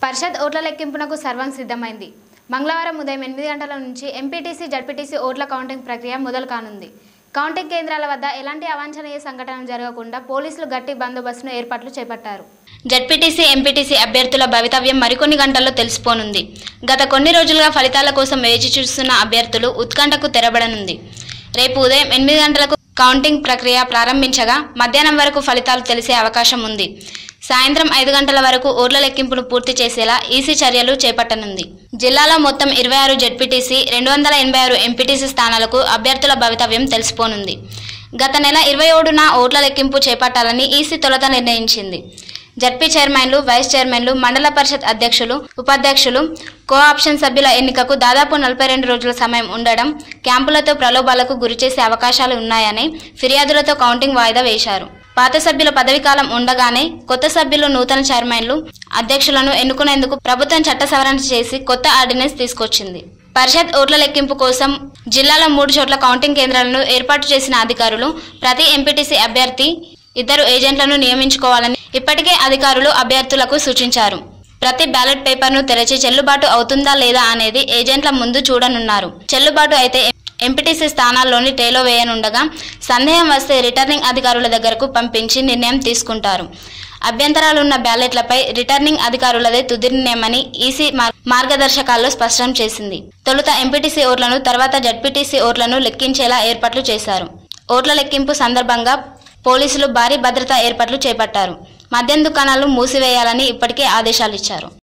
పరిషత్ ఓట్ల లెక్కింపునకు సర్వం సిద్ధమైంది మంగళవారం ఉదయం ఎనిమిది గంటల నుంచి ఎంపీటీసీ జడ్పీటీసీ ఓట్ల కౌంటింగ్ ప్రక్రియ మొదలు కానుంది కౌంటింగ్ కేంద్రాల వద్ద ఎలాంటి అవాంఛనీయ సంఘటనలు జరగకుండా పోలీసులు గట్టి బందోబస్తును ఏర్పాట్లు చేపట్టారు జడ్పీటీసీ ఎంపీటీసీ అభ్యర్థుల భవితవ్యం మరికొన్ని గంటల్లో తెలిసిపోనుంది గత కొన్ని రోజులుగా ఫలితాల కోసం వేచి చూస్తున్న అభ్యర్థులు ఉత్కంఠకు తెరబడనుంది రేపు ఉదయం ఎనిమిది గంటలకు కౌంటింగ్ ప్రక్రియ ప్రారంభించగా మధ్యాహ్నం వరకు ఫలితాలు తెలిసే అవకాశం ఉంది సాయంత్రం ఐదు గంటల వరకు ఓట్ల లెక్కింపును పూర్తి చేసేలా ఈసీ చర్యలు చేపట్టనుంది జిల్లాలో మొత్తం ఇరవై ఆరు జడ్పీటీసీ రెండు వందల ఎనభై ఆరు ఎంపీటీసీ స్థానాలకు అభ్యర్థుల భవితవ్యం తెలిసిపోనుంది గత నెల ఇరవై ఏడున ఓట్ల లెక్కింపు చేపట్టాలని ఈసీ తొలుత నిర్ణయించింది జడ్పీ చైర్మన్లు వైస్ చైర్మన్లు మండల పరిషత్ అధ్యక్షులు ఉపాధ్యక్షులు కో ఆప్షన్ సభ్యుల ఎన్నికకు దాదాపు నలభై రెండు రోజుల సమయం ఉండడం క్యాంపులతో ప్రలోభాలకు గురిచేసే అవకాశాలు ఉన్నాయని ఫిర్యాదులతో కౌంటింగ్ వాయిదా వేశారు పాత సభ్యుల పదవీకాలం ఉండగానే కొత్త సభ్యులు నూతన చైర్మన్లు అధ్యక్షులను ఎన్నుకునేందుకు ప్రభుత్వం చట్ట సవరణ చేసి కొత్త ఆర్డినెన్స్ తీసుకొచ్చింది పరిషత్ ఓట్ల లెక్కింపు కోసం జిల్లాలో మూడు చోట్ల కౌంటింగ్ కేంద్రాలను ఏర్పాటు చేసిన అధికారులు ప్రతి ఎంపీటీసీ అభ్యర్థి ఇద్దరు ఏజెంట్లను నియమించుకోవాలని ఇప్పటికే అధికారులు అభ్యర్థులకు సూచించారు ప్రతి బ్యాలెట్ పేపర్ను తెరచి చెల్లుబాటు అవుతుందా లేదా అనేది ఏజెంట్ల ముందు చూడనున్నారు చెల్లుబాటు అయితే ఎంపీటీసీ స్థానాల్లోని టేలో వేయనుండగా సందేహం వస్తే రిటర్నింగ్ అధికారుల దగ్గరకు పంపించి నిర్ణయం తీసుకుంటారు అభ్యంతరాలున్న బ్యాలెట్లపై రిటర్నింగ్ అధికారులదే తుది నిర్ణయమని ఈసీ మార్- మార్గదర్శకాల్లో స్పష్టం చేసింది తొలుత ఎంపీటీసీ ఓట్లను తర్వాత జడ్పీటీసీ ఓట్లను లెక్కించేలా ఏర్పాట్లు చేశారు ఓట్ల లెక్కింపు సందర్భంగా పోలీసులు భారీ భద్రతా ఏర్పాట్లు చేపట్టారు మద్యం దుకాణాలు మూసివేయాలని ఇప్పటికే ఆదేశాలు ఇచ్చారు